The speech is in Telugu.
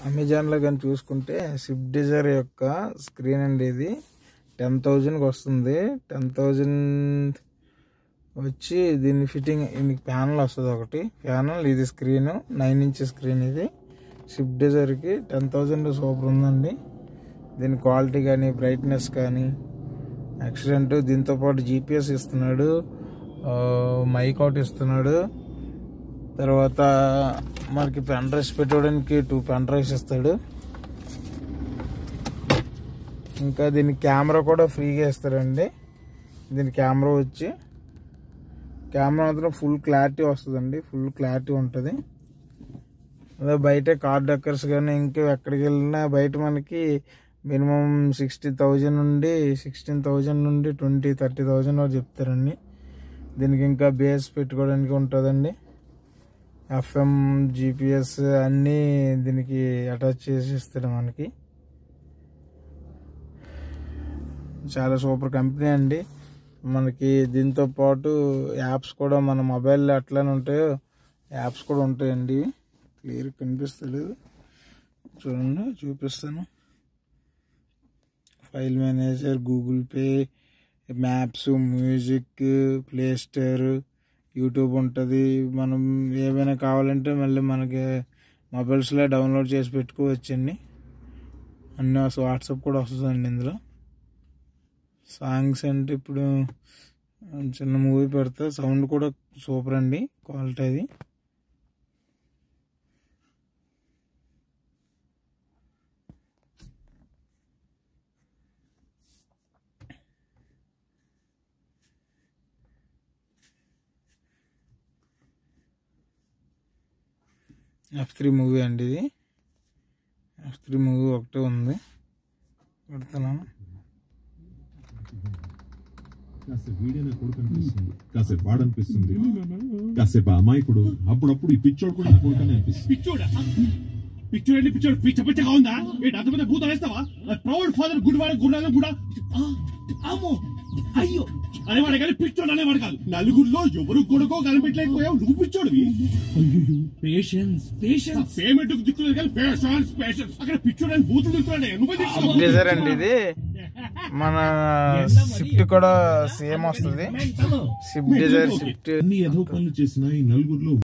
అమెజాన్లో కానీ చూసుకుంటే స్విఫ్ట్ డిజైర్ యొక్క స్క్రీన్ అండి ఇది టెన్ థౌజండ్కి వస్తుంది టెన్ థౌజండ్ వచ్చి దీని ఫిట్టింగ్ దీనికి ప్యానల్ వస్తుంది ఒకటి ప్యానల్ ఇది స్క్రీన్ నైన్ ఇంచ్ స్క్రీన్ ఇది స్విఫ్ట్ డిజైర్కి టెన్ థౌజండ్ సూపర్ ఉందండి దీని క్వాలిటీ కానీ బ్రైట్నెస్ కానీ యాక్సిడెంట్ దీంతో పాటు జీపీఎస్ ఇస్తున్నాడు ఆ, మైక్ అవుట్ ఇస్తున్నాడు తర్వాత మనకి పెన్ డ్రైవ్స్ పెట్టుకోవడానికి టూ పెన్ డ్రైవ్స్ ఇస్తాడు ఇంకా దీని కెమెరా కూడా ఫ్రీగా ఇస్తారండి దీని కెమెరా వచ్చి కెమెరా మాత్రం ఫుల్ క్లారిటీ వస్తుందండి ఫుల్ క్లారిటీ ఉంటుంది అదే బయట కార్ డక్కర్స్ కానీ ఇంకా ఎక్కడికి వెళ్ళినా బయట మనకి మినిమం సిక్స్టీ థౌజండ్ నుండి సిక్స్టీన్ థౌజండ్ నుండి ట్వంటీ థర్టీ థౌజండ్ వరకు చెప్తారండి దీనికి ఇంకా బేస్ పెట్టుకోవడానికి ఉంటుందండి ఎఫ్ఎం జిపిఎస్ అన్నీ దీనికి అటాచ్ చేసి ఇస్తాడు మనకి చాలా సూపర్ కంపెనీ అండి మనకి దీంతో పాటు యాప్స్ కూడా మన మొబైల్లో అట్లానే ఉంటాయో యాప్స్ కూడా ఉంటాయండి క్లియర్ కనిపిస్తలేదు చూడండి చూపిస్తాను file manager Google Pay maps music Play Store YouTube ఉంటుంది మనం ఏమైనా కావాలంటే మళ్ళీ మనకి మొబైల్స్లో డౌన్లోడ్ చేసి పెట్టుకోవచ్చండి అన్నీ వస్తాయి వాట్సాప్ కూడా వస్తుందండి ఇందులో సాంగ్స్ అంటే ఇప్పుడు చిన్న మూవీ పెడితే సౌండ్ కూడా సూపర్ అండి క్వాలిటీ అది ఎఫ్ త్రీ మూవీ అండి ఇది ఎఫ్ త్రీ మూవీ ఒకటే ఉంది పెడుతున్నాను కాసేపు వీడియో నా కొడుకు అనిపిస్తుంది కాసేపు వాడు అనిపిస్తుంది కాసేపు ఆ అమాయకుడు అప్పుడప్పుడు ఈ పిచ్చోడు కూడా నా కొడుకు అని అనిపిస్తుంది పిచ్చోడా పిచ్చోడు ఏంటి పిచ్చోడు పిచ్చ పిచ్చగా ఉందా ఏంటి అంత పెద్ద భూతం వేస్తావా ప్రౌడ్ ఫాదర్ గుడ్ వాడు గుడ్ కూడా ఆ, అమ్మో అయ్యో అనేవాడు కానీ పిచ్చోడు అనేవాడు కాదు నలుగురిలో ఎవరు కొడుకో కనిపెట్టలేకపోయావు నువ్వు పిచ్చోడివి పేషెన్స్ పేషెన్స్ పేమెంట్ దిక్కులేదు కానీ పేషెన్స్ పేషెన్స్ అక్కడ పిచ్చోడు అని బూతులు దిక్కున్నాడే నువ్వే దిక్కున్నావు. డిజైర్ అండి ఇది మన షిఫ్ట్ కూడా సేమ్ వస్తుంది షిఫ్ట్ డిజైర్ షిఫ్ట్ అన్ని ఏదో పనులు చేసిన ఈ నలుగురిలో